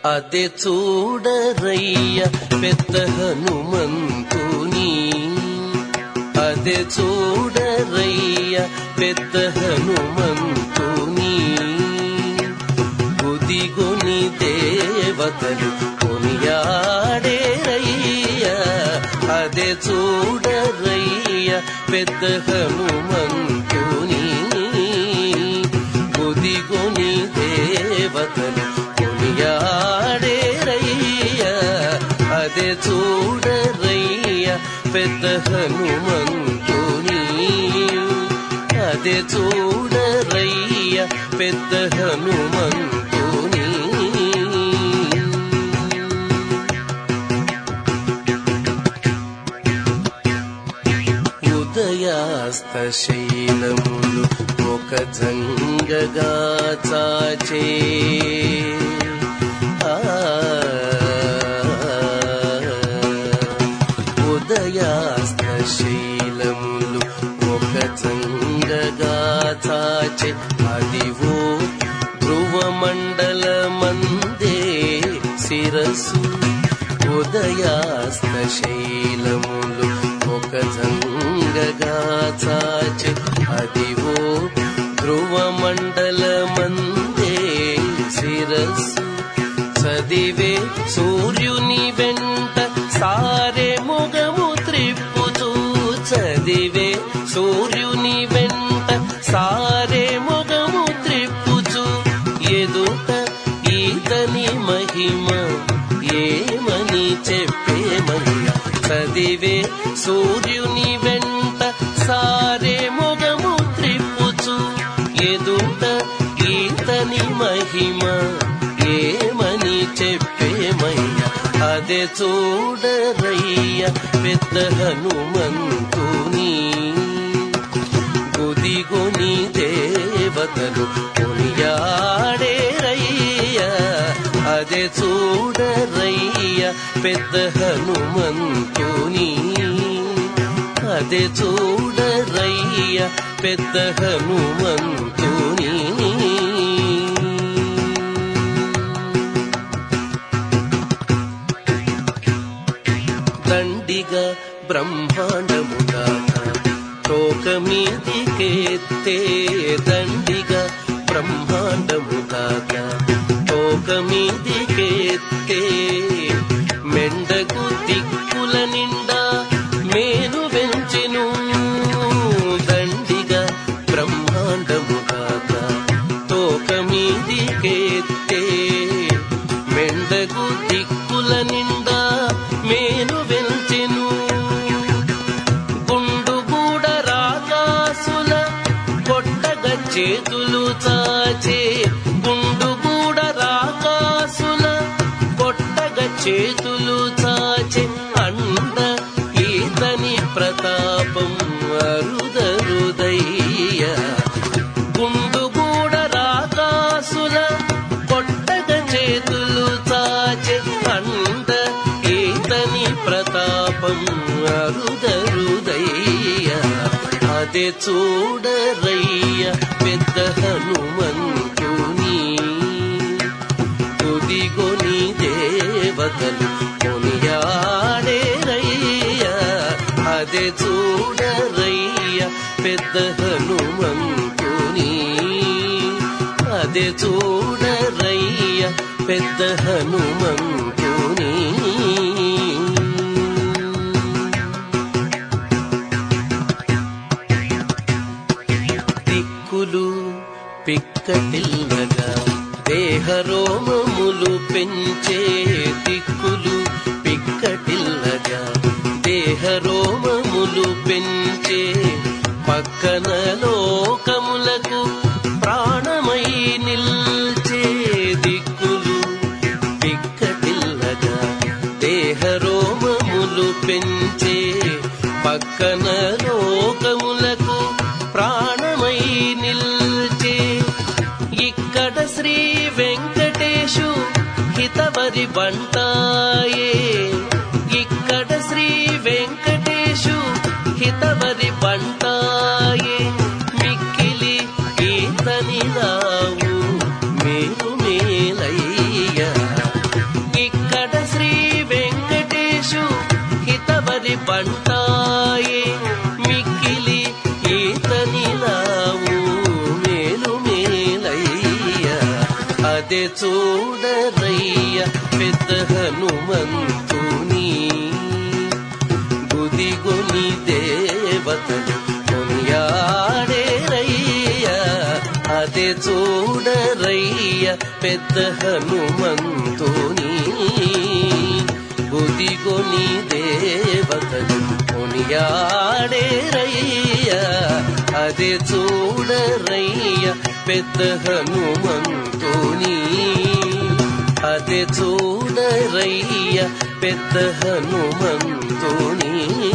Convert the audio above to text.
అదే చూడరయ్య పెద్ద హనుమంతుని అదే చూడరయ్య పెద్ద హనుమంతుని గుదిగొని దేవతలు కొనియాడేరయ్య అదే చూడరయ్య పెద్ద హనుమంతుని గుదిగొని దేవతలు కొనియాడేరయ్య అదే చూడరయ్య పెద్ద హనుమంతుని అదే చూడరయ్య పెద్ద హనుమంతుని ఉదయాస్త శైలములు ఒక జంగగా చాచే ఆ, ఉదయాస్త శైలములు ఒక జంగగా చాచే అదివో ధ్రువ మండల మందే శిరసు ఉదయాస్త శైలములు ఒక జంగగా చాచి అదివో ధ్రువ మండల మందే శిరస్సు చదివే సూర్యుని వెంట సారే ముగము త్రిప్పుతూ చదివే సూర్యుని వెంట సారే ముగము త్రిప్పుచు ఎదుట ఈతని మహిమ ఏమని చెప్పేమయ్యా చదివే సూర్యుని వెంట సారే మొగము త్రిప్పుచు ఎదుట ఈతని మహిమ ఏమని చెప్పేమయ్యా అదే చూడరయ్య పెద్ద హనుమంతుని గుదిగొని దేవతలు కొనియాడేరయ్య అదే చూడరయ్య పెద్ద హనుమంతుని అదే చూడరయ్య పెద్ద హనుమంతుని దండిగా బ్రహ్మాండముగా తోక మీదికెత్తే దండిగా బ్రహ్మాండముగా తోక మీదికెత్తే మెండకు దిక్కుల నిండా మేను వెంచెను దండిగా బ్రహ్మాండముగా తోక మీదికెత్తే మెండకు దిక్కుల నిండా మేను వెంచెను గుండుగూడ రాగాసుల కొట్టగ చేతులు చాచే గుండుగూడ రాగాసుల కొట్టగ చేతులు చాచే అండ ఈతని ప్రతాపం అరుదరుదయ్య గుండుగూడ రాగాసుల కొట్టగ చేతులు చాచే అండ ఈతని ప్రతాపం అరుదరుదయ్య అదే చూడరయ్య పెద్ద హనుమంతుని తుదిగొని దేవతలు కొనియాడేరయ్య అదే చూడరయ్య పెద్ద హనుమంతుని అదే చూడరయ్య పెద్ద హనుమంతుని దిక్కులు పిక్కటిల్లగా దేహరోమములు పెంచే దిక్కులు పిక్కటిల్లగా దేహరోమములు పెంచే పక్కన లోకములకు ప్రాణమై నిల్చే దిక్కులు పిక్కటిల్లగా దేహరోమములు పెంచే పక్కన లోకములకు ప్రాణమై నిల్చే ఇక్కడ శ్రీ వెంకటేశు హితవరి బంటాయే ఇక్కడ శ్రీ వెంకటేశు హితవరి బంటాయే మిక్కిలి ఈతని రావు మేలు మేలయ్య అదే చూడరయ్య పెద్ద హనుమంతుని గుదిగొని దేవతలు కొనియాడేరయ్య అదే చూడరయ్య పెద్ద హనుమంతుని గుదిగొని దేవతలు కొనియాడేరయ్య అదే చూడరయ్య పెద్ద హనుమంతుని అదే చూడరయ్య పెద్ద హనుమంతుని